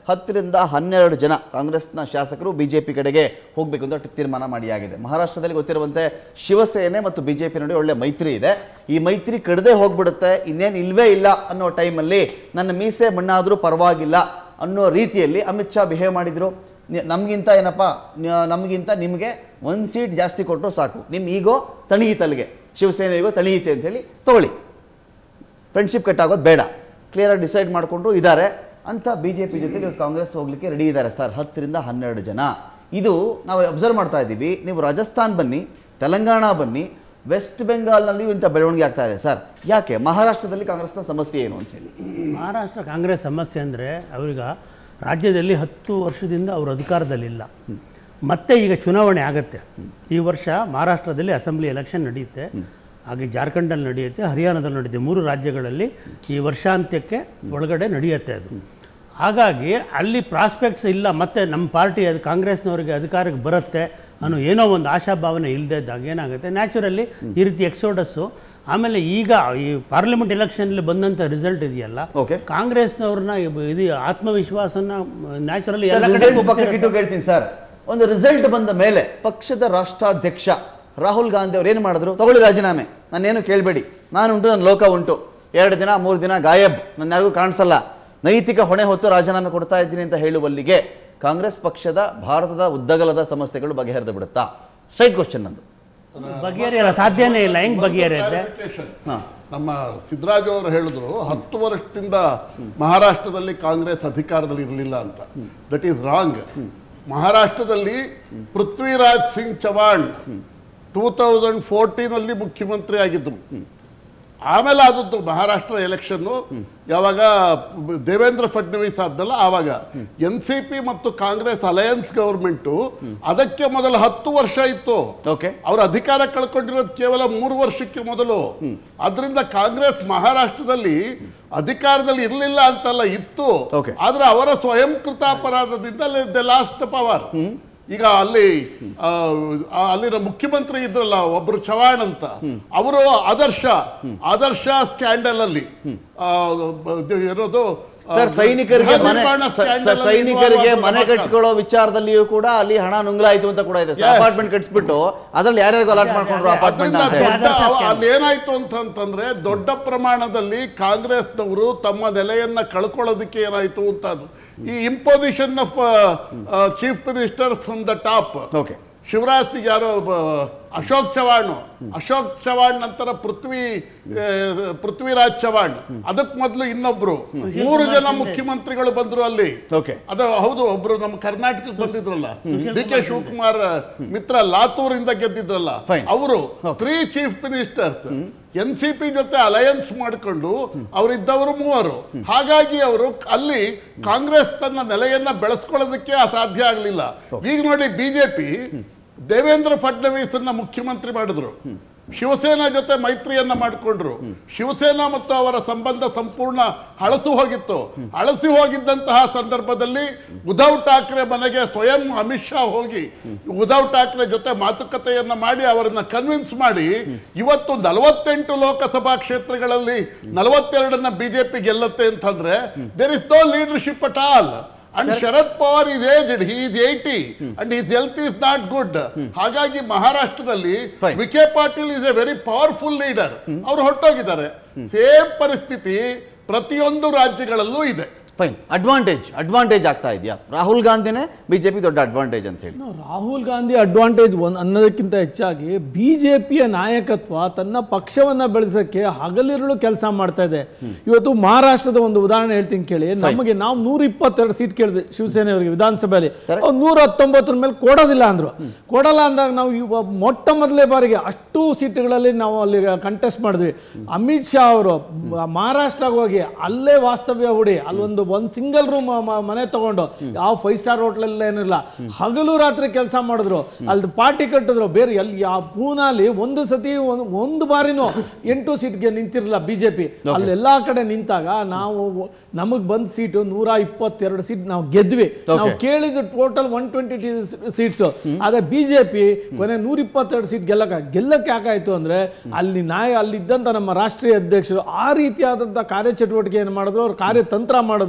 ಹತ್ತರಿಂದ ಹನ್ನೆರಡು ಜನ ಕಾಂಗ್ರೆಸ್ನ ಶಾಸಕರು ಬಿಜೆಪಿ ಕಡೆಗೆ ಹೋಗಬೇಕು ಅಂತ ತೀರ್ಮಾನ ಮಾಡಿಯಾಗಿದೆ ಮಹಾರಾಷ್ಟ್ರದಲ್ಲಿ ಗೊತ್ತಿರುವಂತೆ ಶಿವಸೇನೆ ಮತ್ತು ಬಿಜೆಪಿ ನಡುವೆ ಒಳ್ಳೆ ಮೈತ್ರಿ ಇದೆ ಈ ಮೈತ್ರಿ ಕಡದೆ ಹೋಗ್ಬಿಡುತ್ತೆ ಇನ್ನೇನು ಇಲ್ವೇ ಇಲ್ಲ ಅನ್ನೋ ಟೈಮಲ್ಲಿ ನನ್ನ ಮೀಸೆ ಮಣ್ಣಾದರೂ ಪರವಾಗಿಲ್ಲ ಅನ್ನೋ ರೀತಿಯಲ್ಲಿ ಅಮಿತ್ ಶಾ ಬಿಹೇವ್ ಮಾಡಿದ್ರು ನಿ- ನಮ್ಗಿಂತ ಏನಪ್ಪ ನ- ನಮಗಿಂತ ನಿಮಗೆ ಒಂದು ಸೀಟ್ ಜಾಸ್ತಿ ಕೊಟ್ಟರು ಸಾಕು ನಿಮ್ಮ ಈಗೋ ತಣಿಯಿತಲ್ಲಿಗೆ ಶಿವಸೇನೆ ಈಗೋ ತಣಿಯುತ್ತೆ ಅಂತೇಳಿ ತಗೊಳ್ಳಿ ಫ್ರೆಂಡ್ಶಿಪ್ ಕಟ್ ಆಗೋದು ಬೇಡ ಕ್ಲಿಯರಾಗಿ ಡಿಸೈಡ್ ಮಾಡಿಕೊಂಡು ಇದ್ದಾರೆ ಅಂತ ಬಿ ಜೆ ಪಿ ಜೊತೆ ಇವತ್ತು ಕಾಂಗ್ರೆಸ್ ಹೋಗ್ಲಿಕ್ಕೆ ರೆಡಿ ಇದ್ದಾರೆ ಸರ್ ಹತ್ತರಿಂದ ಹನ್ನೆರಡು ಜನ ಇದು ನಾವು ಅಬ್ಸರ್ವ್ ಮಾಡ್ತಾ ಇದ್ದೀವಿ ನೀವು ರಾಜಸ್ಥಾನ್ ಬನ್ನಿ ತೆಲಂಗಾಣ ಬನ್ನಿ ವೆಸ್ಟ್ ಬೆಂಗಾಲ್ನಲ್ಲಿಯೂ ಇಂಥ ಬೆಳವಣಿಗೆ ಆಗ್ತಾ ಇದೆ ಸರ್ ಯಾಕೆ ಮಹಾರಾಷ್ಟ್ರದಲ್ಲಿ ಕಾಂಗ್ರೆಸ್ನ ಸಮಸ್ಯೆ ಏನು ಅಂತ ಹೇಳಿ ಮಹಾರಾಷ್ಟ್ರ ಕಾಂಗ್ರೆಸ್ ಸಮಸ್ಯೆ ಅಂದರೆ ಅವ್ರೀಗ ರಾಜ್ಯದಲ್ಲಿ ಹತ್ತು ವರ್ಷದಿಂದ ಅವರು ಅಧಿಕಾರದಲ್ಲಿಲ್ಲ ಮತ್ತೆ ಈಗ ಚುನಾವಣೆ ಆಗತ್ತೆ ಈ ವರ್ಷ ಮಹಾರಾಷ್ಟ್ರದಲ್ಲಿ ಅಸೆಂಬ್ಲಿ ಎಲೆಕ್ಷನ್ ನಡೆಯುತ್ತೆ ಹಾಗೆ ಜಾರ್ಖಂಡಲ್ಲಿ ನಡೆಯುತ್ತೆ ಹರಿಯಾಣದಲ್ಲಿ ನಡೆಯುತ್ತೆ ಮೂರು ರಾಜ್ಯಗಳಲ್ಲಿ ಈ ವರ್ಷಾಂತ್ಯಕ್ಕೆ ಒಳಗಡೆ ನಡೆಯುತ್ತೆ ಅದು ಹಾಗಾಗಿ ಅಲ್ಲಿ ಪ್ರಾಸ್ಪೆಕ್ಟ್ಸ್ ಇಲ್ಲ ಮತ್ತೆ ನಮ್ಮ ಪಾರ್ಟಿ ಅದು ಕಾಂಗ್ರೆಸ್ನವರಿಗೆ ಅಧಿಕಾರಕ್ಕೆ ಬರುತ್ತೆ ಅನ್ನೋ ಏನೋ ಒಂದು ಆಶಾಭಾವನೆ ಇಲ್ಲದೆ ಇದ್ದಾಗ ಏನಾಗುತ್ತೆ ನ್ಯಾಚುರಲಿ ಈ ರೀತಿ ಎಕ್ಸೋಡಸ್ಸು ಆಮೇಲೆ ಈಗ ಈ ಪಾರ್ಲಿಮೆಂಟ್ ಎಲೆಕ್ಷನಲ್ಲಿ ಬಂದಂಥ ರಿಸಲ್ಟ್ ಇದೆಯಲ್ಲ ಓಕೆ ಕಾಂಗ್ರೆಸ್ನವ್ರನ್ನ ಇಬ್- ಇದು ಆತ್ಮವಿಶ್ವಾಸನ ನ್ಯಾಚುರಲಿ ಎಲ್ಲ ಕಡೆ ರಿಸಲ್ಟ್ ಪಕ್ಕಕ್ಕೆ ಇಟ್ಟು ಕೇಳ್ತೀನಿ ಸರ್ ಒಂದು ರಿಸಲ್ಟ್ ಬಂದ ಮೇಲೆ ಪಕ್ಷದ ರಾಷ್ಟ್ರಾಧ್ಯಕ್ಷ ರಾಹುಲ್ ಗಾಂಧಿ ಅವ್ರು ಏನು ಮಾಡಿದ್ರು ತಗೊಳ್ಳಿ ರಾಜೀನಾಮೆ ನಾನೇನು ಕೇಳಬೇಡಿ ನಾನು ಉಂಟು ನನ್ನ ಲೋಕ ಉಂಟು ಎರಡು ದಿನ ಮೂರು ದಿನ ಗಾಯಬ್ ನನ್ನ ಯಾರಿಗೂ ಕಾಣಿಸಲ್ಲ ನೈತಿಕ ಹೊಣೆ ಹೊತ್ತು ರಾಜೀನಾಮೆ ಕೊಡ್ತಾ ಇದ್ದೀನಿ ಅಂತ ಹೇಳುವಲ್ಲಿಗೆ ಕಾಂಗ್ರೆಸ್ ಪಕ್ಷದ ಭಾರತದ ಉದ್ದಗಲದ ಸಮಸ್ಯೆಗಳು ಬಗೆಹರಿದು ಬಿಡುತ್ತಾ ಸ್ಟ್ರೈಟ್ ಕ್ವಶನ್ ನಂದು ಬಗೆಹರಿಯಲ್ಲ ಸಾಧ್ಯನೇ ಇಲ್ಲ ಹೆಂಗ್ ಬಗೆಹರಿಯುತ್ತೆ Clarification. ಹಾ. ನಮ್ಮ ಸಿದ್ದರಾಜು ಅವರು ಹೇಳಿದ್ರು ಹತ್ತು ವರ್ಷದಿಂದ ಮಹಾರಾಷ್ಟ್ರದಲ್ಲಿ ಕಾಂಗ್ರೆಸ್ ಅಧಿಕಾರದಲ್ಲಿ ಇರಲಿಲ್ಲ ಅಂತ ದಟ್ ಈಸ್ ರಾಂಗ್ ಮಹಾರಾಷ್ಟ್ರದಲ್ಲಿ Prithviraj Singh Chavan two thousand fourteen ಅಲ್ಲಿ ಮುಖ್ಯಮಂತ್ರಿ ಆಗಿದ್ರು ಆಮೇಲೆ ಆದದ್ದು ಮಹಾರಾಷ್ಟ್ರ ಎಲೆಕ್ಷನ್ನು ಯಾವಾಗ ದೇವೇಂದ್ರ ಫಡ್ನವೀಸ್ ಆದ್ದಲ್ಲ ಆವಾಗ ಎನ್ ಸಿ ಪಿ ಮತ್ತು ಕಾಂಗ್ರೆಸ್ ಅಲಯನ್ಸ್ ಗವರ್ಮೆಂಟು ಅದಕ್ಕೆ ಮೊದಲು ಹತ್ತು ವರ್ಷ ಇತ್ತು ಓಕೆ ಅವ್ರ ಅಧಿಕಾರ ಕಳ್ಕೊಂಡಿರೋದು ಕೇವಲ ಮೂರು ವರ್ಷಕ್ಕೆ ಮೊದಲು ಅದರಿಂದ ಕಾಂಗ್ರೆಸ್ ಮಹಾರಾಷ್ಟ್ರದಲ್ಲಿ ಅಧಿಕಾರದಲ್ಲಿ ಇರಲಿಲ್ಲ ಅಂತಲ್ಲ ಇತ್ತು Okay. ಆದ್ರೆ ಅವರ ಸ್ವಯಂಕೃತ ಅಪರಾಧದಿಂದ ದೆ ಲಾಸ್ಟ್ ಪವರ್ ಈಗ ಅಲ್ಲಿ ಆ, ಆ, ಅಲ್ಲಿನ ಮುಖ್ಯಮಂತ್ರಿ ಇದ್ರಲ್ಲ ಒಬ್ರು ಚವಾಣ್ ಅಂತ ಅವರು ಆದರ್ಶ ಆದರ್ಶ ಸ್ಕ್ಯಾಂಡಲ್ ಅಲ್ಲಿ ಆ, ಬ- ಏನದು ಆ, ಸರ್ ಸೈನಿಕರಿಗೆ ಗೃಹ ಮನೆ ನಿರ್ಮಾಣ ಸ- scandal ಸ- ಅಲ್ಲಿ ಸೈನಿಕರಿಗೆ involve ಮನೆ ಆಗ್ತಾರೆ. ಕಟ್ಕೊಳ್ಳೋ ವಿಚಾರದಲ್ಲಿಯೂ ಕೂಡ ಅಲ್ಲಿ ಹಣ ನುಂಗ್ಲಾಯ್ತು ಅಂತ ಕೂಡ ಇದೆ Yes. ಅಪಾರ್ಟ್ಮೆಂಟ್ ಕಟ್ಸ್ಬಿಟ್ಟು ಅದ್ರಲ್ಲಿ ಯಾರ್ಯಾರಿಗೂ ಅಲಾಟ್ ಮಾಡ್ಕೊಂಡ್ರು ಅಪಾರ್ಟ್ಮೆಂಟ್ ಅದರಿಂದ ಅಂತ ಹೇಳಿ ದೊಡ್ಡ ಆದರ್ಶ ಅವ- scandal. ಅಲ್ಲಿ ಏನಾಯ್ತು ಅಂತಂತಂದ್ರೆ ದೊಡ್ಡ ಪ್ರಮಾಣದಲ್ಲಿ ಕಾಂಗ್ರೆಸ್ನವರು ತಮ್ಮ ನೆಲೆಯನ್ನ ಕಳ್ಕೊಳ್ಳೋದಕ್ಕೆ ಏನಾಯ್ತು ಅಂತ ಅದು ಈ imposition of chief minister from the top okay Shivraj Singh ಯಾರೋ ಒಬ್ಬ ಅಶೋಕ್ ಚವಾಣ್ ಅಶೋಕ್ ಚವಾಣ್ ನಂತರ ಪೃಥ್ವಿ ಆ, ಪೃಥ್ವಿರಾಜ್ ಚವಾಣ್ ಅದಕ್ ಮೊದಲು ಇನ್ನೊಬ್ರು ಮೂರು ಜನ ಮುಖ್ಯಮಂತ್ರಿಗಳು ಬಂದ್ರು ಅಲ್ಲಿ ಓಕೆ ಅದು ಹೌದು ಒಬ್ರು ನಮ್ಮ ಕರ್ನಾಟಕಕ್ಕೆ ಬಂದಿದ್ರಲ್ಲ ಡಿ ಕೆ ಶಿವಕುಮಾರ್ ಮಿತ್ರ ಲಾತೂರ್ ಇಂದ ಗೆದ್ದಿದ್ರಲ್ಲ Fine. ಅವರು three chief ministers N C P ಜೊತೆ ಅಲಯನ್ಸ್ ಮಾಡಿಕೊಂಡು ಅವರಿದ್ದವರು ಮೂವರು ಹಾಗಾಗಿ ಅವರು ಅಲ್ಲಿ ಕಾಂಗ್ರೆಸ್ ತನ್ನ ನೆಲೆಯನ್ನ ಬೆಳೆಸ್ಕೊಳ್ಳೋದಕ್ಕೆ ಅಸಾಧ್ಯ ಆಗಲಿಲ್ಲ ಈಗ ನೋಡಿ ಬಿಜೆಪಿ ದೇವೇಂದ್ರ ಫಡ್ನವೀಸ್ ಮುಖ್ಯಮಂತ್ರಿ ಮಾಡಿದ್ರು ಶಿವಸೇನಾ ಜೊತೆ ಮೈತ್ರಿಯನ್ನ ಮಾಡಿಕೊಂಡ್ರು ಶಿವಸೇನಾ ಮತ್ತು ಅವರ ಸಂಬಂಧ ಸಂಪೂರ್ಣ ಹಳಸು ಹೋಗಿತ್ತು ಹಳಸಿ ಹೋಗಿದ್ದಂತಹ ಸಂದರ್ಭದಲ್ಲಿ ಉದ್ಧವ್ ಠಾಕ್ರೆ ಮನೆಗೆ ಸ್ವಯಂ ಅಮಿತ್ ಶಾ ಹೋಗಿ ಉದ್ಧವ್ ಠಾಕ್ರೆ ಜೊತೆ ಮಾತುಕತೆಯನ್ನ ಮಾಡಿ ಅವರನ್ನ ಕನ್ವಿನ್ಸ್ ಮಾಡಿ ಇವತ್ತು ನಲವತ್ತೆಂಟು ಲೋಕಸಭಾ ಕ್ಷೇತ್ರಗಳಲ್ಲಿ ನಲವತ್ತೆರಡನ್ನ ಬಿಜೆಪಿ ಗೆಲ್ಲುತ್ತೆ ಅಂತಂದ್ರೆ there is no leadership at all and Sharad Pawar is aged he is eighty and his health is not good ಹಾಗಾಗಿ ಮಹಾರಾಷ್ಟ್ರದಲ್ಲಿ Fine. V K Patil is a very powerful leader ಅವರು ಹೊರಟೋಗಿದ್ದಾರೆ ಸೇಮ್ ಪರಿಸ್ಥಿತಿ ಪ್ರತಿಯೊಂದು ರಾಜ್ಯಗಳಲ್ಲೂ ಇದೆ ಫೈನ್ ಅಡ್ವಾಂಟೇಜ್ ಅಡ್ವಾಂಟೇಜ್ ಆಗ್ತಾ ಇದೆಯಾ ರಾಹುಲ್ ಗಾಂಧಿನೇ ಬಿಜೆಪಿ ದೊಡ್ಡ ಅಡ್ವಾಂಟೇಜ್ ಅಂತ ಹೇಳಿ ರಾಹುಲ್ ಗಾಂಧಿ ಅಡ್ವಾಂಟೇಜ್ ಒಂದು ಅನ್ನೋದಕ್ಕಿಂತ ಹೆಚ್ಚಾಗಿ ಬಿ ಜೆ ಪಿಯ ನಾಯಕತ್ವ ತನ್ನ ಪಕ್ಷವನ್ನ ಬೆಳೆಸಕ್ಕೆ ಹಗಲಿರುಳು ಕೆಲಸ ಮಾಡ್ತಾ ಇದೆ ಇವತ್ತು ಮಹಾರಾಷ್ಟ್ರದ ಒಂದು ಉದಾಹರಣೆ ಹೇಳ್ತೀನಿ ಕೇಳಿ ನಮಗೆ ನಾವು ನೂರ ಇಪ್ಪತ್ತೆರಡು ಸೀಟ್ ಕೇಳಿದ್ವಿ ಶಿವಸೇನೆಯವರಿಗೆ ವಿಧಾನಸಭೆಯಲ್ಲಿ ಅವ್ರು ನೂರ ಹತ್ತೊಂಬತ್ತರ ಮೇಲೆ ಕೊಡೋದಿಲ್ಲ ಅಂದ್ರು ಕೊಡಲ್ಲ ಅಂದಾಗ ನಾವು ಇವ ಮೊಟ್ಟ ಮೊದಲೇ ಬಾರಿಗೆ ಅಷ್ಟು ಸೀಟ್ಗಳಲ್ಲಿ ನಾವು ಅಲ್ಲಿ ಕಂಟೆಸ್ಟ್ ಮಾಡಿದ್ವಿ ಅಮಿತ್ ಶಾ ಅವರು ಮಹಾರಾಷ್ಟ್ರಕ್ಕೆ ಹೋಗಿ ಅಲ್ಲೇ ವಾಸ್ತವ್ಯ ಹೂಡಿ ಅಲ್ಲೊಂದು ಒಂದು ಸಿಂಗಲ್ ರೂಮ್ ಮನೆ ತಗೊಂಡು ಯಾವ ಫೈವ್ ಸ್ಟಾರ್ ಹೋಟ್ಲಲ್ಲ ಏನಿಲ್ಲ ಹಗಲು ರಾತ್ರಿ ಕೆಲಸ ಮಾಡಿದ್ರು ಅಲ್ಲಿ ಪಾರ್ಟಿ ಕಟ್ಟಿದ್ರು ಬೇರೆ ಎಲ್ಲಿ ಯಾವ ಪೂನಾಲಿ ಒಂದು ಸತಿ ಒಂದು ಒಂದು ಬಾರಿನೂ ಎಂಟು ಸೀಟ್ಗೆ ನಿಂತಿರಲಿಲ್ಲ ಬಿಜೆಪಿ ಅಲ್ಲಿ ಎಲ್ಲಾ ಕಡೆ ನಿಂತಾಗ ನಾವು ನಮಗ್ ಬಂದ ಸೀಟು ನೂರ ಇಪ್ಪತ್ತೆರಡು ಸೀಟ್ ನಾವು ಗೆದ್ವಿ ನಾವು ಕೇಳಿದ್ದು ಟೋಟಲ್ ಒನ್ ಟ್ವೆಂಟಿ ಸೀಟ್ಸ್ ಅದೇ ಬಿಜೆಪಿ ಕೊನೆ ನೂರ ಇಪ್ಪತ್ತೆರಡು ಸೀಟ್ ಗೆಲ್ಲಕ ಗೆಲ್ಲಕ್ಕೆ ಯಾಕಾಯ್ತು ಅಂದ್ರೆ ಅಲ್ಲಿ ನಾಯ ಅಲ್ಲಿದ್ದಂತ ನಮ್ಮ ರಾಷ್ಟ್ರೀಯ ಅಧ್ಯಕ್ಷರು ಆ ರೀತಿಯಾದಂಥ ಕಾರ್ಯಚಟುವಟಿಕೆಯನ್ನು ಮಾಡಿದ್ರು ಅವ್ರು ಕಾರ್ಯತಂತ್ರ ಮಾಡಿದ್ರು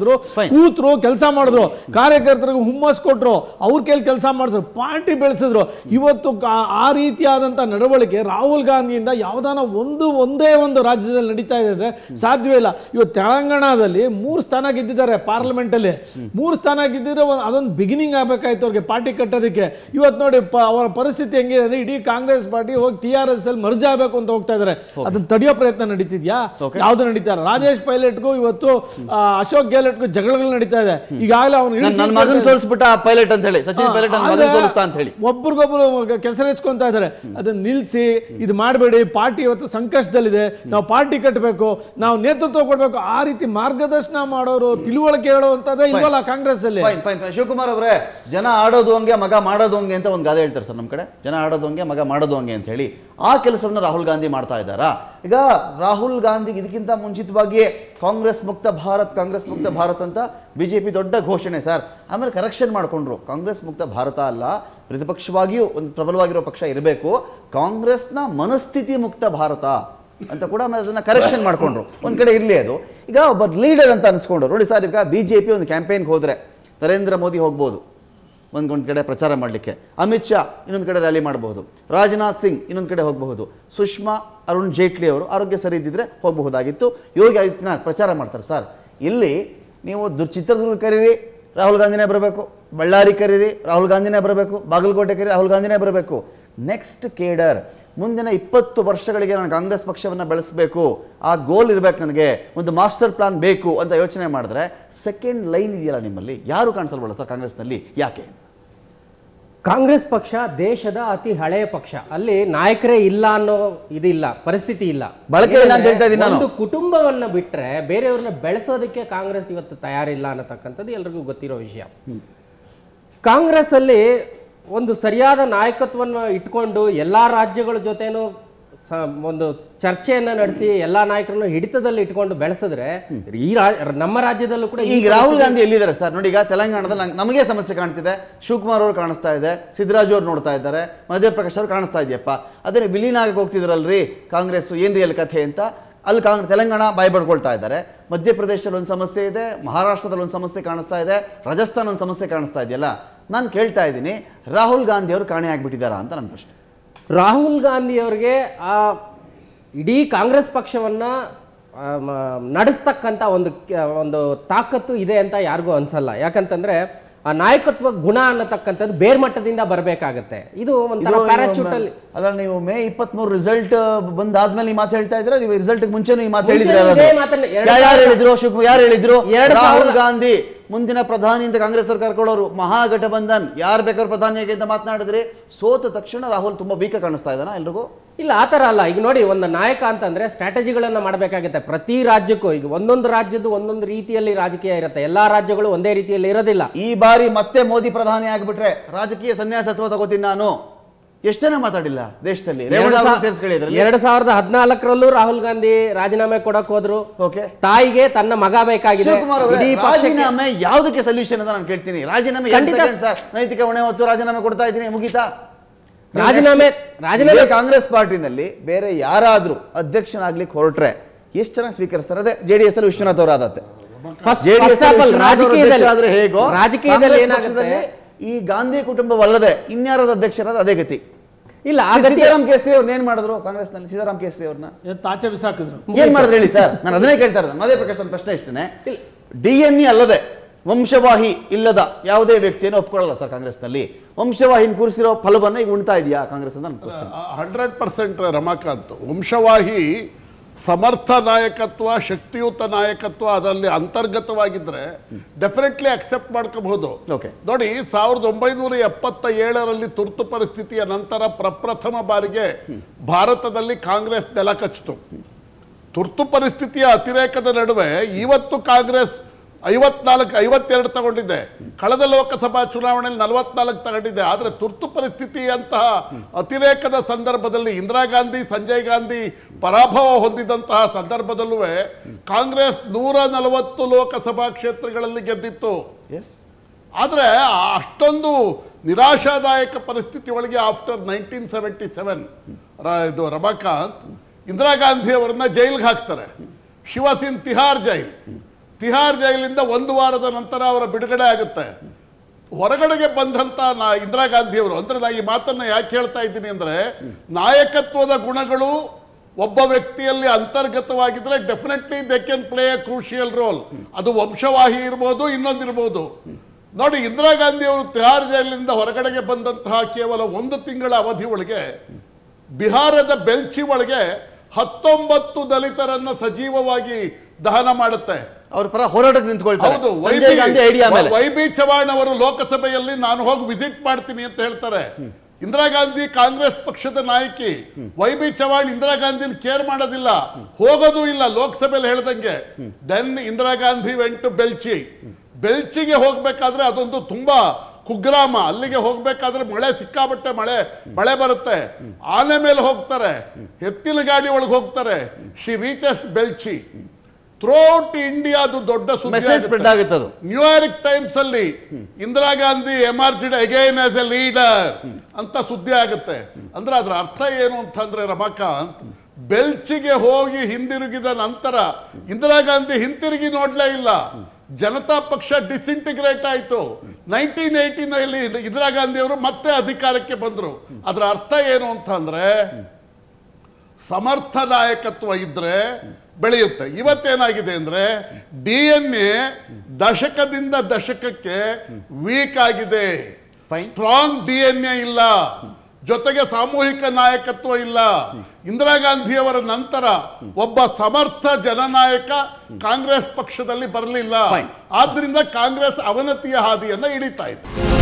ಮಾಡಿದ್ರು Fine. ಕೂತ್ರು ಕೆಲಸ ಮಾಡಿದ್ರು ಕಾರ್ಯಕರ್ತರಿಗೆ ಹುಮ್ಮಸ್ ಕೊಟ್ರು ಅವ್ರ ಕೈಲಿ ಕೆಲಸ ಮಾಡಿದ್ರು ಪಾರ್ಟಿ ಬೆಳೆಸಿದ್ರು ಇವತ್ತು ಕಾ- ಆ ರೀತಿಯಾದಂಥ ನಡವಳಿಕೆ ರಾಹುಲ್ ಗಾಂಧಿಯಿಂದ ಯಾವ್ದಾನ ಒಂದು ಒಂದೇ ಒಂದು ರಾಜ್ಯದಲ್ಲಿ ನಡೀತಾ ಇದೆ ಅಂದ್ರೆ ಸಾಧ್ಯವೇ ಇಲ್ಲ ಇವತ್ತು ತೆಲಂಗಾಣದಲ್ಲಿ ಮೂರು ಸ್ಥಾನ ಗೆದ್ದಿದ್ದಾರೆ ಪಾರ್ಲಿಮೆಂಟ್ ಅಲ್ಲಿ ಮೂರು ಸ್ಥಾನ ಗೆದ್ದಿದ್ರೆ ಒಂದ್- ಅದೊಂದು ಬಿಗಿನಿಂಗ್ ಆಗ್ಬೇಕಾಯ್ತು ಅವ್ರಿಗೆ ಪಾರ್ಟಿ ಕಟ್ಟೋದಕ್ಕೆ ಇವತ್ತು ನೋಡಿ ಪ- ಅವರ ಪರಿಸ್ಥಿತಿ ಹೆಂಗಿದೆ ಅಂದ್ರೆ ಇಡೀ ಕಾಂಗ್ರೆಸ್ ಪಾರ್ಟಿ ಹೋಗಿ ಟಿ ಆರ್ ಎಸ್ ಅಲ್ಲಿ ಮರ್ಜ್ ಆಗಬೇಕು ಅಂತ ಹೋಗ್ತಾ ಇದಾರೆ ಅದನ್ನ ತಡೆಯೋ ಪ್ರಯತ್ನ ನಡೀತಿದ್ಯಾ ಯಾವ್ದು ನಡೀತಾ ಇಲ್ಲ ರಾಜೇಶ್ ಪೈಲಟ್ಗೂ ಇವತ್ತು ಆ, ಅಶೋಕ್ ಗೆಹ್ಲೋಟ್ಗೂ ಜಗಳಗಳು ನಡೀತಾ ಇದೆ ಈಗಾಗಲೇ ಅವ್ನು ನನ್ನ ನನ್ನ ಮಗನ್ ಸೋಲಿಸ್ಬಿಟ್ಟ ಪೈಲಟ್ ಅಂತ ಹೇಳಿ ಸಚಿನ್ ಪೈಲಟ್ ನನ್ನ ಮಗನ್ ಸೋಲಿಸ್ತಾ ಅಂತ ಹೇಳಿ ಒಬ್ರಿಗೊಬ್ರು ಕೆಸರೆಚ್ಕೊಂತ ಇದ್ದಾರೆ ಅದನ್ನ ನಿಲ್ಸಿ ಇದು ಮಾಡಬೇಡಿ ಪಾರ್ಟಿ ಇವತ್ತು ಸಂಕಷ್ಟದಲ್ಲಿದೆ ನಾವು ಪಾರ್ಟಿ ಕಟ್ಟಬೇಕು ನಾವು ನೇತೃತ್ವ ಕೊಡಬೇಕು ಆ ರೀತಿ ಮಾರ್ಗದರ್ಶನ ಮಾಡೋರು ತಿಳುವಳಿಕೆ ಹೇಳುವಂತದ್ದೇ ಇಲ್ವಲ್ಲ ಕಾಂಗ್ರೆಸ್ ಅಲ್ಲಿ ಫೈನ್ ಫೈನ್ ಫೈನ್ ಶಿವಕುಮಾರ್ ಅವರೇ ಜನ ಆಡೋದು ಹಂಗೆ ಮಗ ಮಾಡೋದು ಹಂಗೆ ಅಂತ ಒಂದು ಗಾದೆ ಹೇಳ್ತಾರೆ ಸರ್ ನಮ್ಮ ಕಡೆ ಜನ ಆಡೋದು ಹಂಗೆ ಮಗ ಮಾಡೋದು ಹಂಗೆ ಅಂತ ಹೇಳಿ ಆ ಕೆಲಸವನ್ನು ರಾಹುಲ್ ಗಾಂಧಿ ಮಾಡ್ತಾ ಇದ್ದಾರಾ ಈಗ ರಾಹುಲ್ ಗಾಂಧಿಗೆ ಇದಕ್ಕಿಂತ ಮುಂಚಿತವಾಗಿಯೇ ಕಾಂಗ್ರೆಸ್ ಮುಕ್ತ ಭಾರತ್ ಕಾಂಗ್ರೆಸ್ ಮುಕ್ತ ಭಾರತ್ ಅಂತ ಬಿಜೆಪಿ ದೊಡ್ಡ ಘೋಷಣೆ ಸರ್ ಆಮೇಲೆ ಕರೆಕ್ಷನ್ ಮಾಡ್ಕೊಂಡ್ರು ಕಾಂಗ್ರೆಸ್ ಮುಕ್ತ ಭಾರತ ಅಲ್ಲ ಪ್ರತಿಪಕ್ಷವಾಗಿಯೂ ಒಂದು ಪ್ರಬಲವಾಗಿರೋ ಪಕ್ಷ ಇರಬೇಕು ಕಾಂಗ್ರೆಸ್ನ ಮನಸ್ಥಿತಿ ಮುಕ್ತ ಭಾರತ ಅಂತ ಕೂಡ ಆಮೇಲೆ ಅದನ್ನ ಕರೆಕ್ಷನ್ ಮಾಡ್ಕೊಂಡ್ರು ಒಂದ್ ಕಡೆ ಇರಲಿ ಅದು ಈಗ ಒಬ್ಬ ಲೀಡರ್ ಅಂತ ಅನ್ಸ್ಕೊಂಡ್ರು ನೋಡಿ ಸರ್ ಈಗ ಬಿ ಜೆ ಪಿ ಒಂದು ಕ್ಯಾಂಪೇನ್ಗೆ ಹೋದ್ರೆ ನರೇಂದ್ರ ಮೋದಿ ಹೋಗ್ಬೋದು ಒಂದು ಒಂದು ಕಡೆ ಪ್ರಚಾರ ಮಾಡಲಿಕ್ಕೆ ಅಮಿತ್ ಶಾ ಇನ್ನೊಂದು ಕಡೆ ರ್ಯಾಲಿ ಮಾಡಬಹುದು ರಾಜನಾಥ್ ಸಿಂಗ್ ಇನ್ನೊಂದು ಕಡೆ ಹೋಗಬಹುದು ಸುಷ್ಮಾ ಅರುಣ್ ಜೇಟ್ಲಿ ಅವರು ಆರೋಗ್ಯ ಸರಿ ಇದ್ದಿದ್ರೆ ಹೋಗಬಹುದಾಗಿತ್ತು ಯೋಗಿ ಆದಿತ್ಯನಾಥ್ ಪ್ರಚಾರ ಮಾಡ್ತಾರೆ ಸರ್ ಇಲ್ಲಿ ನೀವು ದು ಚಿತ್ರದುರ್ಗ ಕರೀರಿ ರಾಹುಲ್ ಗಾಂಧಿನೇ ಬರಬೇಕು ಬಳ್ಳಾರಿ ಕರೀರಿ ರಾಹುಲ್ ಗಾಂಧಿನೇ ಬರಬೇಕು ಬಾಗಲಕೋಟೆ ಕರೀರಿ ರಾಹುಲ್ ಗಾಂಧಿನೇ ಬರಬೇಕು ನೆಕ್ಸ್ಟ್ ಕೇಡರ್ ಮುಂದಿನ ಇಪ್ಪತ್ತು ವರ್ಷಗಳಿಗೆ ನಾನು ಕಾಂಗ್ರೆಸ್ ಪಕ್ಷವನ್ನು ಬೆಳೆಸಬೇಕು ಆ ಗೋಲ್ ಇರಬೇಕು ನನಗೆ ಒಂದು ಮಾಸ್ಟರ್ ಪ್ಲಾನ್ ಬೇಕು ಅಂತ ಯೋಚನೆ ಮಾಡಿದ್ರೆ ಸೆಕೆಂಡ್ ಲೈನ್ ಇದೆಯಲ್ಲ ನಿಮ್ಮಲ್ಲಿ ಯಾರು ಕಾಣಿಸಲ್ವಲ್ಲ ಸರ್ ಕಾಂಗ್ರೆಸ್ನಲ್ಲಿ ಯಾಕೆ ಕಾಂಗ್ರೆಸ್ ಪಕ್ಷ ದೇಶದ ಅತಿ ಹಳೆಯ ಪಕ್ಷ ಅಲ್ಲಿ ನಾಯಕರೇ ಇಲ್ಲ ಅನ್ನೋ ಇದಿಲ್ಲ ಪರಿಸ್ಥಿತಿ ಇಲ್ಲ ಬಳಕೆ ಇಲ್ಲ ಅಂತ ಹೇಳ್ತಾ ಇದ್ದೀನಿ ನಾನು. ಒಂದು ಕುಟುಂಬವನ್ನ ಬಿಟ್ರೆ ಬೇರೆಯವ್ರನ್ನ ಬೆಳೆಸೋದಕ್ಕೆ ಕಾಂಗ್ರೆಸ್ ಇವತ್ತು ತಯಾರಿಲ್ಲ ಅನ್ನತಕ್ಕಂಥದ್ದು ಎಲ್ರಿಗೂ ಗೊತ್ತಿರೋ ವಿಷಯ ಕಾಂಗ್ರೆಸ್ ಅಲ್ಲಿ ಒಂದು ಸರಿಯಾದ ನಾಯಕತ್ವವನ್ನು ಇಟ್ಕೊಂಡು ಎಲ್ಲಾ ರಾಜ್ಯಗಳ ಜೊತೆನೂ ಸ- ಒಂದು ಚರ್ಚೆಯನ್ನ ನಡೆಸಿ ಎಲ್ಲಾ ನಾಯಕರನ್ನು ಹಿಡಿತದಲ್ಲಿ ಇಟ್ಕೊಂಡು ಬೆಳೆಸಿದ್ರೆ ಈ ರಾ- ನಮ್ಮ ರಾಜ್ಯದಲ್ಲೂ ಕೂಡ ಈ ಈಗ ರಾಹುಲ್ ಗಾಂಧಿ ಎಲ್ಲಿದ್ದಾರೆ ಸರ್ ನೋಡಿ ಈಗ ತೆಲಂಗಾಣದಲ್ಲಿ ನಂಗ್- ನಮಗೆ ಸಮಸ್ಯೆ ಕಾಣ್ತಿದೆ ಶಿವಕುಮಾರ್ ಅವರು ಕಾಣಿಸ್ತಾ ಇದೆ ಸಿದ್ದರಾಜು ಅವ್ರು ನೋಡ್ತಾ ಇದ್ದಾರೆ ಮಧ್ಯಪ್ರಕಾಶ್ ಅವರು ಕಾಣಿಸ್ತಾ ಇದೆಯಪ್ಪ ಅದೇ ವಿಲೀನ ಆಗಕ್ಕೆ ಹೋಗ್ತಿದ್ರಲ್ರಿ ಕಾಂಗ್ರೆಸ್ ಏನ್ರಿ ಅಲ್ಲಿ ಕಥೆ ಅಂತ ಅಲ್ಲಿ ಕಾಂಗ್ರೆಸ್ ತೆಲಂಗಾಣ ಬಾಯ್ ಪಡ್ಕೊಳ್ತಾ ಇದ್ದಾರೆ ಮಧ್ಯಪ್ರದೇಶದಲ್ಲಿ ಒಂದು ಸಮಸ್ಯೆ ಇದೆ ಮಹಾರಾಷ್ಟ್ರದಲ್ಲಿ ಒಂದು ಸಮಸ್ಯೆ ಕಾಣಿಸ್ತಾ ಇದೆ ರಾಜಸ್ಥಾನ ಒಂದು ಸಮಸ್ಯೆ ಕಾಣಿಸ್ತಾ ಇದೆಯಲ್ಲ ನಾನು ಕೇಳ್ತಾ ಇದ್ದೀನಿ ರಾಹುಲ್ ಗಾಂಧಿ ಅವರು ಕಾಣೆ ಆಗ್ಬಿಟ್ಟಿದ್ದಾರಾ ಅಂತ ನನ್ನ ಪ್ರಶ್ನೆ ರಾಹುಲ್ ಗಾಂಧಿ ಅವರಿಗೆ ಆ ಇಡೀ ಕಾಂಗ್ರೆಸ್ ಪಕ್ಷವನ್ನ ಆ, ಮ- ನಡೆಸ್ತಕ್ಕಂಥ ಒಂದು ಕ- ಒಂದು ತಾಕತ್ತು ಇದೆ ಅಂತ ಯಾರಿಗೂ ಅನ್ಸಲ್ಲ ಯಾಕಂತಂದ್ರೆ ಆ ನಾಯಕತ್ವ ಗುಣ ಅನ್ನತಕ್ಕಂಥದ್ದು ಬೇರ್ಮಟ್ಟದಿಂದ ಬರಬೇಕಾಗತ್ತೆ ಇದು ಒಂಥರ ಇದು ಪ್ಯಾರಾಚೂಟ್ ಅಲ್ಲಿ ಅಲ್ಲ ನೀವು ಮೇ ಇಪ್ಪತ್ಮೂರು ರಿಸಲ್ಟ್ ಬಂದಾದ್ಮೇಲೆ ಈ ಮಾತು ಹೇಳ್ತಾ ಇದ್ರ ನೀವು ರಿಸಲ್ಟ್ ಮುಂಚೆನೂ ಈ ಮಾತು ಮುಂಚೆ ಹೇಳಿದ್ರೆ ಇದೇ ಮಾತನ್ನ ಎರಡು ಯಾರು ಸಾವಿರದ- ಹೇಳಿದ್ರು ಶಿವಕುಮಾರ್ ಯಾರು ಹೇಳಿದ್ರು ಎರಡು ರಾಹುಲ್ ಸಾವಿರದ- ಗಾಂಧಿ ಮುಂದಿನ ಪ್ರಧಾನಿ ಅಂತ ಕಾಂಗ್ರೆಸ್ ಸರ್ಕಾರ ಕೊಡೋರು ಮಹಾಗಠಬಂಧನ್ ಯಾರು ಬೇಕಾದ್ರೂ ಪ್ರಧಾನಿಯಾಗಿ ಅಂತ ಮಾತನಾಡಿದ್ರಿ ಸೋತ ತಕ್ಷಣ ರಾಹುಲ್ ತುಂಬಾ ವೀಕ ಕಾಣಿಸ್ತಾ ಇದ್ದಾನ ಎಲ್ರಿಗೂ ಇಲ್ಲ ಆ ಥರ ಅಲ್ಲ ಈಗ ನೋಡಿ ಒಂದು ನಾಯಕ ಅಂತಂದ್ರೆ ಸ್ಟ್ರಾಟಜಿಗಳನ್ನ ಮಾಡಬೇಕಾಗುತ್ತೆ ಪ್ರತಿ ರಾಜ್ಯಕ್ಕೂ ಈಗ ಒಂದೊಂದು ರಾಜ್ಯದ್ದು ಒಂದೊಂದು ರೀತಿಯಲ್ಲಿ ರಾಜಕೀಯ ಇರುತ್ತೆ ಎಲ್ಲಾ ರಾಜ್ಯಗಳು ಒಂದೇ ರೀತಿಯಲ್ಲಿ ಇರೋದಿಲ್ಲ ಈ ಬಾರಿ ಮತ್ತೆ ಮೋದಿ ಪ್ರಧಾನಿ ಆಗ್ಬಿಟ್ರೆ ರಾಜಕೀಯ ಸನ್ಯಾಸತ್ವ ತಗೋತೀನಿ ನಾನು ಎಷ್ಟು ಜನ ಮಾತಾಡಿಲ್ಲ ದೇಶದಲ್ಲಿ ರೇವಣ್ಣ ಅವರು ಸೇರಿಸ್ಕೊಳ್ಳಿ ಇದರಲ್ಲಿ ಎರಡ್ ಸಾವಿರದ ಹದಿನಾಲ್ಕರಲ್ಲೂ ರಾಹುಲ್ ಗಾಂಧಿ ರಾಜೀನಾಮೆ ಕೊಡಕ್ ಹೋದ್ರು ಓಕೆ ತಾಯಿಗೆ ತನ್ನ ಮಗ ಬೇಕಾಗಿದೆ ಶಿವಕುಮಾರ್ ಅವರೇ, ಇಡೀ ಪಕ್ಷಕ್ಕೆ ರಾಜೀನಾಮೆ ಯಾವುದಕ್ಕೆ ಸೊಲ್ಯೂಷನ್ ಅಂತ ನಾನು ಕೇಳ್ತೀನಿ ರಾಜೀನಾಮೆ ಎರಡು ಖಂಡಿತ. ಸೆಕೆಂಡ್ ಸರ್ ನೈತಿಕ ಹೊಣೆ ಹೊತ್ತು ರಾಜೀನಾಮೆ ಕೊಡ್ತಾ ಇದ್ದೀನಿ ಮುಗೀತಾ ರಾಜೀನಾಮೆ ರಾಜೀನಾಮೆ ಇದೇ ಕಾಂಗ್ರೆಸ್ ಪಾರ್ಟಿನಲ್ಲಿ ಬೇರೆ ಯಾರಾದ್ರೂ ಅಧ್ಯಕ್ಷನಾಗ್ಲಿಕ್ಕೆ ಹೊರಟ್ರೆ ಎಷ್ಟು ಚೆನ್ನಾಗಿ ಸ್ವೀಕರಿಸ್ತಾರೆ ಅದೇ ಜೆಡಿಎಸ್ ಅಲ್ಲಿ ವಿಶ್ವನಾಥ್ ಅವರು ಆದತ್ತೆ First- JDS first of all, ರಾಜಕೀಯದಲ್ಲಿ- ಆದ್ರೆ ಹೇಗೋ ರಾಜಕೀಯದಲ್ಲಿ ಕಾಂಗ್ರೆಸ್ ಏನಾಗುತ್ತೆ? ಪಕ್ಷದಲ್ಲಿ ಈ ಗಾಂಧಿ ಕುಟುಂಬವಲ್ಲದೆ ಇನ್ಯಾರದ ಅಧ್ಯಕ್ಷರಾದ್ರೆ ಅದೇ ಗತಿ ಇಲ್ಲ ಆ ಗತಿ ಸೀತಾರಾಮ್ ಕೇಸರಿ ಅವ್ರನ್ನ ಏನ್ ಮಾಡಿದ್ರು ಕಾಂಗ್ರೆಸ್ ನಲ್ಲಿ ಸೀತಾರಾಮ್ ಕೇಸರಿ ಅವ್ರನ್ನ ಎತ್ತು ಆಚೆ ಬಿಸಾಕಿದ್ರು ಏನ್ ಮಾಡಿದ್ರು ಹೇಳಿ ಸರ್ ನಾನು ಅದನ್ನೇ ಕೇಳ್ತಾ ಇರೋದು ಮದೇ ಪ್ರಕಾಶ್ ಒಂದು ಪ್ರಶ್ನೆ ಇಷ್ಟನೇ ಡಿ ಎನ್ ಇ ಅಲ್ಲದೆ ವಂಶವಾಹಿ ಇಲ್ಲದ ಯಾವುದೇ ವ್ಯಕ್ತಿಯನ್ನು ಒಪ್ಕೊಳ್ಳಲ್ಲ ಸರ್ ಕಾಂಗ್ರೆಸ್ನಲ್ಲಿ ವಂಶವಾಹಿನ ಕೂರಿಸಿರೋ ಫಲವನ್ನ ಈಗ ಉಣ್ತಾ ಇದೆಯಾ ಕಾಂಗ್ರೆಸ್ ಅಂತ ನನ್ನ ಪ್ರಶ್ನೆ. ಹಂಡ್ರೆಡ್ ಪರ್ಸೆಂಟ್ ರಮಾಕಾಂತ್ ವಂಶವಾಹಿ ಸಮರ್ಥ ನಾಯಕತ್ವ ಶಕ್ತಿಯುತ ನಾಯಕತ್ವ ಅದರಲ್ಲಿ ಅಂತರ್ಗತವಾಗಿದ್ರೆ ಡೆಫಿನೆಟ್ಲಿ ಅಕ್ಸೆಪ್ಟ್ ಮಾಡ್ಕೋಬಹುದು Okay. ನೋಡಿ ಸಾವಿರದ ಒಂಬೈನೂರ ಎಪ್ಪತ್ತ ಏಳರಲ್ಲಿ ತುರ್ತು ಪರಿಸ್ಥಿತಿಯ ನಂತರ ಪ್ರಪ್ರಥಮ ಬಾರಿಗೆ ಭಾರತದಲ್ಲಿ ಕಾಂಗ್ರೆಸ್ ನೆಲ ಕಚ್ಚಿತು ತುರ್ತು ಪರಿಸ್ಥಿತಿಯ ಅತಿರೇಕದ ನಡುವೆ ಇವತ್ತು ಕಾಂಗ್ರೆಸ್ ಐವತ್ನಾಲ್ಕು ಐವತ್ತೆರಡು ತಗೊಂಡಿದೆ ಕಳೆದ ಲೋಕಸಭಾ ಚುನಾವಣೆಯಲ್ಲಿ ನಲವತ್ನಾಲ್ಕು ತಗೊಂಡಿದೆ ಆದರೆ ತುರ್ತು ಪರಿಸ್ಥಿತಿಯಂತಹ ಅತಿರೇಕದ ಸಂದರ್ಭದಲ್ಲಿ ಇಂದಿರಾ ಗಾಂಧಿ ಸಂಜಯ್ ಗಾಂಧಿ ಪರಾಭವ ಹೊಂದಿದಂತಹ ಸಂದರ್ಭದಲ್ಲೂ ಕಾಂಗ್ರೆಸ್ ನೂರ ನಲವತ್ತು ಲೋಕಸಭಾ ಕ್ಷೇತ್ರಗಳಲ್ಲಿ ಗೆದ್ದಿತ್ತು ಎಸ್ ಆದರೆ ಅಷ್ಟೊಂದು ನಿರಾಶಾದಾಯಕ ಪರಿಸ್ಥಿತಿ ಒಳಗೆ ಆಫ್ಟರ್ ನೈನ್ಟೀನ್ ಸೆವೆಂಟಿ ಸೆವೆನ್ ಇದು ರಮಾಕಾಂತ್ ಇಂದಿರಾ ಗಾಂಧಿ ಅವರನ್ನ ಜೈಲ್ಗೆ ಹಾಕ್ತಾರೆ ಶಿವಸಿನ್ ತಿಹಾರ್ ಜೈಲ್ ತಿಹಾರ್ ಜೈಲಿಂದ ಒಂದು ವಾರದ ನಂತರ ಅವರ ಬಿಡುಗಡೆ ಆಗುತ್ತೆ ಹೊರಗಡೆಗೆ ಬಂದಂತ ನಾ ಇಂದಿರಾ ಗಾಂಧಿಯವರು ಅಂದ್ರೆ ನಾ ಈ ಮಾತನ್ನ ಯಾಕೆ ಹೇಳ್ತಾ ಇದ್ದೀನಿ ಅಂದ್ರೆ ನಾಯಕತ್ವದ ಗುಣಗಳು ಒಬ್ಬ ವ್ಯಕ್ತಿಯಲ್ಲಿ ಅಂತರ್ಗತವಾಗಿದ್ರೆ definitely they can play a crucial role ಅದು ವಂಶವಾಹಿ ಇರ್ಬೋದು ಇನ್ನೊಂದಿರ್ಬೋದು ನೋಡಿ ಇಂದಿರಾ ಗಾಂಧಿ ಅವರು ತಿಹಾರ್ ಜೈಲಿನಿಂದ ಹೊರಗಡೆಗೆ ಬಂದಂತಹ ಕೇವಲ ಒಂದು ತಿಂಗಳ ಅವಧಿ ಒಳಗೆ ಬಿಹಾರದ ಬೆಲ್ಚಿ ಒಳಗೆ ಹತ್ತೊಂಬತ್ತು ದಲಿತರನ್ನ ಸಜೀವವಾಗಿ ದಹನ ಮಾಡುತ್ತೆ ಅವ್ರ ಪರ ಹೋರಾಟಕ್ಕೆ ನಿಂತ್ಕೊಳ್ತಾರೆ ಹೌದು ಸಂಜಯ್ ಗಾಂಧಿ ಐಡಿಯಾ ಮೇಲೆ ವೈ ಬಿ ಚವಾಣ್ ಅವರು ಲೋಕಸಭೆಯಲ್ಲಿ ನಾನು ಹೋಗಿ ವಿಸಿಟ್ ಮಾಡ್ತೀನಿ ಅಂತ ಹೇಳ್ತಾರೆ ಇಂದಿರಾ ಗಾಂಧಿ ಕಾಂಗ್ರೆಸ್ ಪಕ್ಷದ ನಾಯಕಿ ವೈ ಬಿ ಚವಾಣ್ ಇಂದಿರಾ ಗಾಂಧಿನ ಕೇರ್ ಮಾಡೋದಿಲ್ಲ ಹೋಗೋದು ಇಲ್ಲ ಲೋಕಸಭೆಯಲ್ಲಿ ಹೇಳ್ದಂಗೆ then Indira Gandhi went to Belchi ಬೆಲ್ಚಿಗೆ ಹೋಗ್ಬೇಕಾದ್ರೆ ಅದೊಂದು ತುಂಬಾ ಕುಗ್ರಾಮ ಅಲ್ಲಿಗೆ ಹೋಗ್ಬೇಕಾದ್ರೆ ಮಳೆ ಸಿಕ್ಕಾಬಟ್ಟೆ ಮಳೆ ಮಳೆ ಬರುತ್ತೆ ಆನೆ ಮೇಲೆ ಹೋಗ್ತಾರೆ ಎತ್ತಿನ ಗಾಡಿ ಒಳಗೆ ಹೋಗ್ತಾರೆ ಶಿ ರೀಚಸ್ ಬೆಲ್ಚಿ ಥ್ರೋಟ್ ಇಂಡಿಯಾದು ದೊಡ್ಡ ಸುದ್ದಿ ಮೆಸೇಜ್ ಆಗುತ್ತೆ. ಸ್ಪ್ರೆಡ್ ಆಗುತ್ತೆ ಅದು ನ್ಯೂಯಾರ್ಕ್ ಟೈಮ್ಸ್ ಅಲ್ಲಿ Indira Gandhi emerged again as a leader ಅಂತ ಸುದ್ದಿ ಆಗುತ್ತೆ ಅಂದ್ರೆ ಅದರ ಅರ್ಥ ಏನು ಅಂತಂದ್ರೆ ರಮಾಕಾಂತ್ ಬೆಲ್ಚಿಗೆ ಹೋಗಿ ಹಿಂದಿರುಗಿದ ನಂತರ ಇಂದಿರಾ ಗಾಂಧಿ ಹಿಂತಿರುಗಿ ನೋಡ್ಲೇ ಇಲ್ಲ ಜನತಾ ಪಕ್ಷ ಡಿಸ್ಇಂಟಿಗ್ರೇಟ್ ಆಯ್ತು ನೈನ್ಟೀನ್ ಏಯ್ಟೀನಲ್ಲಿ ಇಂದಿರಾ ಗಾಂಧಿ ಅವರು ಮತ್ತೆ ಅಧಿಕಾರಕ್ಕೆ ಬಂದ್ರು ಅದರ ಅರ್ಥ ಏನು ಅಂತಂದ್ರೆ ಸಮರ್ಥ ನಾಯಕತ್ವ ಇದ್ರೆ ಬೆಳೆಯುತ್ತೆ ಇವತ್ತೇನಾಗಿದೆ ಅಂದ್ರೆ ಡಿ ಎನ್ ಎ ದಶಕದಿಂದ ದಶಕಕ್ಕೆ ವೀಕ್ ಆಗಿದೆ Fine. Strong D N A ಇಲ್ಲ ಜೊತೆಗೆ ಸಾಮೂಹಿಕ ನಾಯಕತ್ವ ಇಲ್ಲ ಇಂದಿರಾ ಗಾಂಧಿಯವರ ನಂತರ ಒಬ್ಬ ಸಮರ್ಥ ಜನನಾಯಕ ಕಾಂಗ್ರೆಸ್ ಪಕ್ಷದಲ್ಲಿ ಬರಲಿಲ್ಲ Fine. ಆದ್ರಿಂದ ಕಾಂಗ್ರೆಸ್ ಅವನತಿಯ ಹಾದಿಯನ್ನ ಹಿಡಿತಾ ಇದೆ